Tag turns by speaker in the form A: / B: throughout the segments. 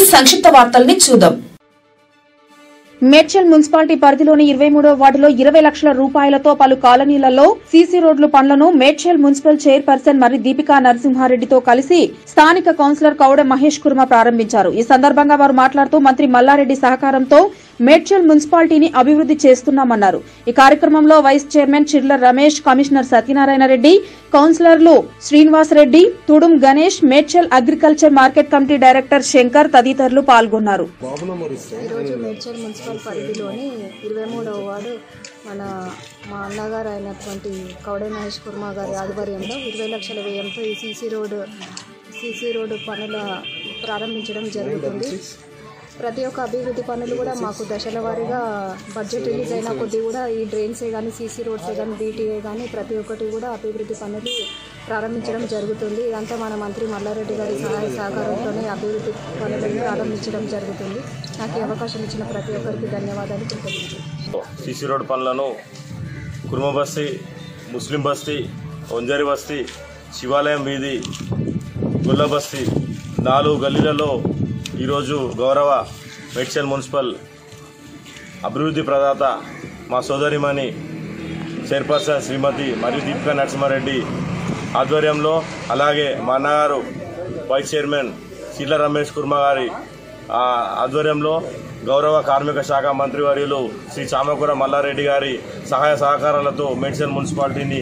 A: సంక్షిప్త వార్తల్ని చూద్దాం
B: మేడ్చల్ మున్సిపాలిటీ పరిధిలోని ఇరవై మూడో వార్డులో ఇరవై లక్షల రూపాయలతో పలు కాలనీలలో సీసీ రోడ్లు పనులను మేడ్చల్ మున్సిపల్ చైర్పర్సన్ మరి దీపికా నరసింహారెడ్డితో కలిసి స్థానిక కౌన్సిలర్ కౌడ మహేష్ కుర్మ ప్రారంభించారు ఈ సందర్భంగా వారు మాట్లాడుతూ మంత్రి మల్లారెడ్డి సహకారంతో మేడ్చల్ మున్సిపాలిటీని అభివృద్ది చేస్తున్నామన్నారు ఈ కార్యక్రమంలో vice chairman Chirla Ramesh commissioner Satyanarayana Reddy కౌన్సిలర్లు Srinivas Reddy Tudum Ganesh Medchal agriculture market committee director Shankar తదితరులు పాల్గొన్నారు
C: ఈరోజు మేడ్చల్ మున్సిపల్ పరిధిలోని ఇరవై మూడవ వార్డు మన మా అన్నగారు అయినటువంటి కౌడే మహేష్ కుర్మా గారి ఆధ్వర్యంలో ఇరవై లక్షల వ్యయంతో ఈ సీసీ రోడ్డు సీసీ రోడ్డు పనుల ప్రారంభించడం జరుగుతుంది ప్రతి ఒక్క అభివృద్ధి పనులు కూడా మాకు దశల వారీగా బడ్జెట్ రిలీజ్ అయిన కొద్దీ కూడా ఈ డ్రైన్సే కానీ సీసీ రోడ్సే కానీ బీటీఏ కానీ ప్రతి ఒక్కటి కూడా అభివృద్ధి పనులు ప్రారంభించడం జరుగుతుంది ఇదంతా మన మంత్రి మల్లారెడ్డి గారి సహాయ సహకారంతోనే అభివృద్ధి పనులను ప్రారంభించడం జరుగుతుంది నాకు ఈ అవకాశం ఇచ్చిన ప్రతి ఒక్కరికి ధన్యవాదాలు కృతజ్ఞతలు
D: సీసీ రోడ్ పనులను కుర్మ బస్తీ ముస్లిం బస్తీ వంజరి బస్తీ శివాలయం వీధి గుల్ల బస్తీ నాలుగు గల్లీలలో ఈరోజు గౌరవ మేడ్చల్ మున్సిపల్ అభివృద్ధి ప్రదాత మా సోదరిమణి చైర్పర్సన్ శ్రీమతి మరియు దీపికా నరసింహారెడ్డి ఆధ్వర్యంలో అలాగే మా అన్నగారు వైస్ చైర్మన్ శీల రమేష్ కుర్మ గారి ఆ, ఆధ్వర్యంలో గౌరవ కార్మిక శాఖ మంత్రివర్యులు శ్రీ చామకూర మల్లారెడ్డి గారి సహాయ సహకారాలతో మేడ్చల్ మున్సిపాలిటీని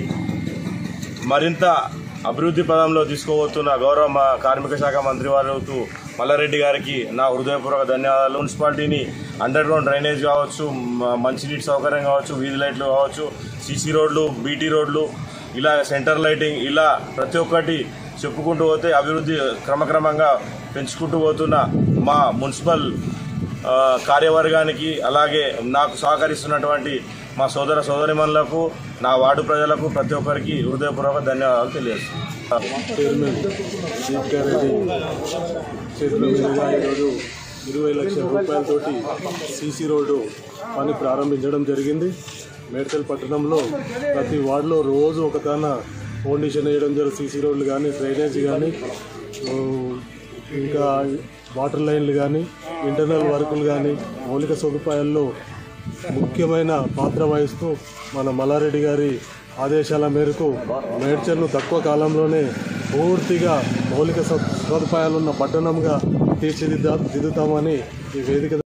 D: మరింత అభివృద్ధి పదంలో తీసుకోబోతున్న గౌరవ మా కార్మిక శాఖ మంత్రి వారు మల్లారెడ్డి గారికి నా హృదయపూర్వక ధన్యవాదాలు మున్సిపాలిటీని అండర్ గ్రౌండ్ డ్రైనేజ్ కావచ్చు మ- మంచినీటి సౌకర్యం కావచ్చు వీధి లైట్లు కావచ్చు సీసీ రోడ్లు బీటీ రోడ్లు ఇలా సెంటర్ లైటింగ్ ఇలా ప్రతి ఒక్కటి చెప్పుకుంటూ పోతే అభివృద్ధి క్రమక్రమంగా పెంచుకుంటూ పోతున్న మా మున్సిపల్ ఆ, కార్యవర్గానికి అలాగే నాకు సహకరిస్తున్నటువంటి మా సోదర సోదరిమణులకు నా వార్డు ప్రజలకు ప్రతి ఒక్కరికి హృదయపూర్వక ధన్యవాదాలు తెలియజేస్తున్నాను
E: చైర్మన్ దీపికారెడ్డి చేతుల మీదుగా ఈరోజు ఇరవై లక్షల రూపాయలతోటి సీసీ రోడ్డు పని ప్రారంభించడం జరిగింది మేడ్చల్ పట్టణంలో ప్రతి వార్డులో రోజు ఒక తాన ఫౌండేషన్ వేయడం జరుగుతుంది సీసీ రోడ్లు కానీ డ్రైనేజ్ కానీ ఊ, ఇంకా వాటర్ లైన్లు కానీ ఇంటర్నల్ వర్కులు కానీ మౌలిక సదుపాయాల్లో ముఖ్యమైన పాత్ర వహిస్తూ మన మల్లారెడ్డి గారి ఆదేశాల మేరకు మేడ్చల్ను తక్కువ కాలంలోనే పూర్తిగా మౌలిక సద్- సదుపాయాలున్న పట్టణంగా తీర్చిదిద్దా దిద్దుతామని ఈ వేదిక